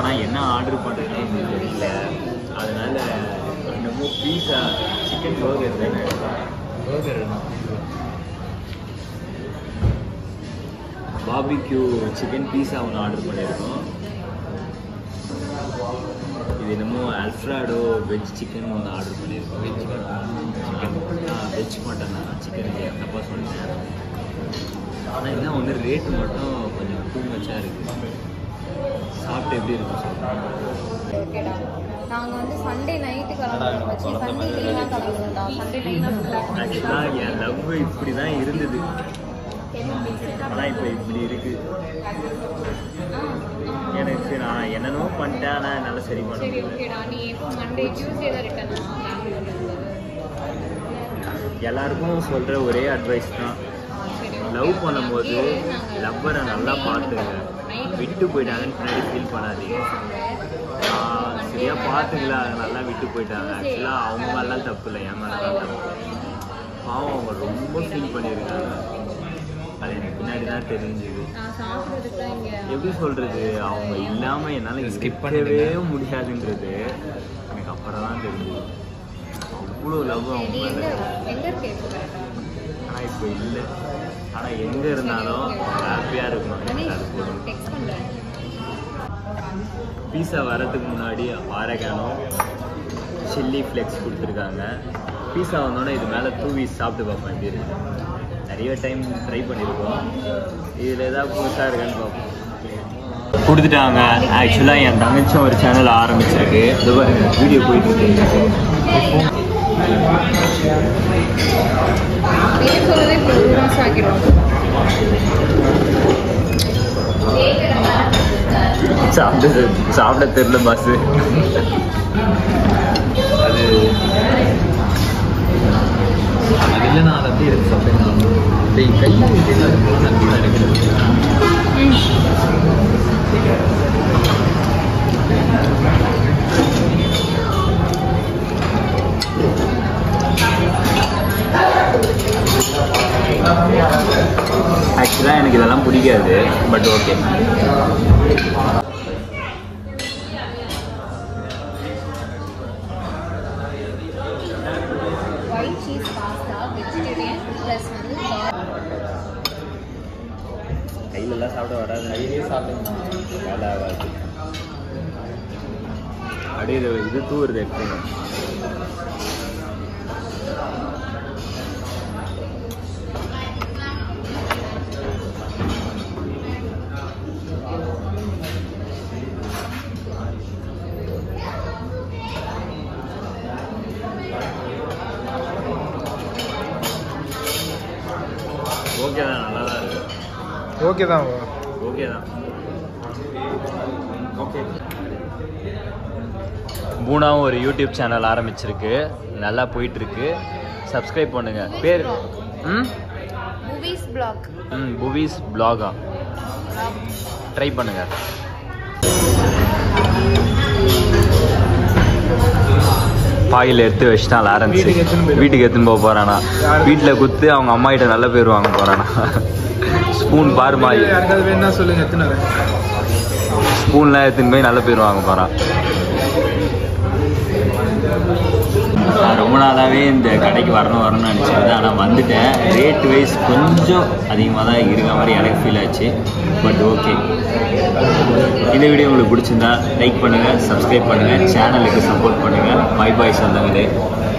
ஆனால் என்ன ஆர்டர் பண்ணுறதுன்னு தெரியல அதனால என்னமோ பீஸா சிக்கன் பர்கர் தானே பாபிக்யூ சிக்கன் பீஸா ஒன்று ஆர்டர் பண்ணியிருக்கோம் இது என்னமோ அல்ஃப்ராடோ வெஜ் சிக்கன் ஒன்று ஆர்டர் பண்ணியிருக்கோம் வெஜ் சிக்கன் வெஜ் மட்டன் தான் சிக்கன் தப்பாக சொல்லிட்டேன் ஆனால் என்ன ஒன்று ரேட்டு மட்டும் கொஞ்சம் டூ மச்சாக இருக்குது சாப்பிட்டு எப்படி இருக்கும் சொல்லுங்கள் நாங்கள் வந்து சண்டே நைட்டு கிளம்புறோம் வச்சு சண்டே லீவாக கிளம்புறோம்டா சண்டே நைட்டு ஆக்சுவலாக என் லவ் இப்படி தான் இருந்தது ஆனால் இப்போ இப்படி இருக்கு எனக்கு நான் என்னென்னமோ பண்ணிட்டேன் ஆனால் என்னால் சரி பண்ண சரி முடியல ஓகேடா நீ எப்போ மண்டே டியூஸ்டே தான் ரிட்டர்ன் எல்லாருக்கும் சொல்கிற ஒரே அட்வைஸ் தான் லவ் பண்ணும்போது லவ்வரை நல்லா பார்த்துங்க விட்டு போயிட்டாங்கன்னு பின்னாடி ஃபீல் பண்ணாதீங்க ஆஹ் சரியா பார்த்துங்களா நல்லா விட்டு போயிட்டாங்க ஆக்சுவலாக அவங்க மேலாம் தப்பு இல்லை என் மேலே தான் தப்பு பாவம் அவங்க ரொம்ப ஃபீல் பண்ணியிருக்காங்க அது எனக்கு பின்னாடி தான் தெரிஞ்சுது நான் சாப்பிட்றதுக்கு தான் இங்கே எப்படி சொல்றது அவங்க இல்லாம என்னால Skip ஸ்கிப் பண்ணிடுங்க. பண்ணவே முடியாதுன்றது எனக்கு அப்புறம் தான் தெரிஞ்சது அவ்வளோ லவ் அவங்க இது மேல. எங்கே எங்கே இருக்கு ஆனா இப்போ இல்லை ஆனா எங்க இருந்தாலும் ஹாப்பியா இருக்கணும் எனக்கு அது கணேஷ் போதும் நான் டெக்ஸ்ட் பண்ணுறேன் பீஸா வரதுக்கு முன்னாடி ஆரகானோ சில்லி ஃப்ளெக்ஸ் கொடுத்துருக்காங்க பீஸா வந்தோடனே இது மேலே தூவி சாப்பிட்டு பார்ப்போம் எப்படி இருக்கு நிறைய டைம் ட்ரை பண்ணியிருக்கோம் இதில் ஏதாவது புதுசாக இருக்கான்னு பார்ப்போம் கொடுத்துட்டாங்க ஆக்சுவலாக என் தங்கச்சும் ஒரு சேனல் ஆரம்பிச்சிருக்கு இது பாருங்க வீடியோ போயிட்டு இருக்கு பேர் சொல்லவே இப்போ ஒரு மாதம் ஆக்கிடுவோம் சாப்பிட சாப்பிட தெரியல பாஸ் அது அது இல்லைன்னா அதை அப்படியே எடுத்து சாப்பிடலாம் டேய் கையில் இதெல்லாம் இருக்கும்போது அப்படி தான் இருக்குது ஆக்சுவலாக எனக்கு இதெல்லாம் பிடிக்காது but okay white cheese pasta vegetarian plus வந்து கையிலலாம் சாப்பிட வராது கையிலே சாப்பிடுங்க வேலை ஆகாது அப்படியே இது இது தூருது எடுத்துங்க ஓகே தான் நல்லா தான் இருக்கு ஓகே தான் ஓகே தான் ஓகே பூனாவும் ஒரு யூடியூப் சேனல் ஆரம்பிச்சிருக்கு நல்லா போயிட்டு இருக்கு சப்ஸ்கிரைப் பண்ணுங்க பேர் ம் மூவிஸ் பிளாக் ம் புவிஸ் பிளாகா ட்ரை பண்ணுங்க பாயில் எடுத்து வச்சுட்டான் லாரன்ஸ் வீட்டுக்கு எடுத்துன்னு போயிரு. வீட்டுக்கு எடுத்துன்னு போக போறானா வீட்டில் குத்து அவங்க அம்மா கிட்ட நல்ல பேர் வாங்க போறானா ஸ்பூன் பாருமா யாருக்காவது வேணா சொல்லுங்க எத்தனை ஸ்பூன்லாம் எடுத்துன்னு போய் நல்ல பேர் வாங்க போகிறான் நான் ரொம்ப நாளாகவே இந்த கடைக்கு வரணும் வரணும்னு நினச்சிருந்தேன் ஆனால் வந்துட்டேன் ரேட் வைஸ் கொஞ்சம் அதிகமாக தான் இருக்க மாதிரி எனக்கு ஃபீல் ஆச்சு பட் ஓகே இந்த வீடியோ உங்களுக்கு பிடிச்சிருந்தா லைக் பண்ணுங்கள் சப்ஸ்கிரைப் பண்ணுங்கள் சேனலுக்கு சப்போர்ட் பண்ணுங்கள் பை பாய் சொந்தங்களே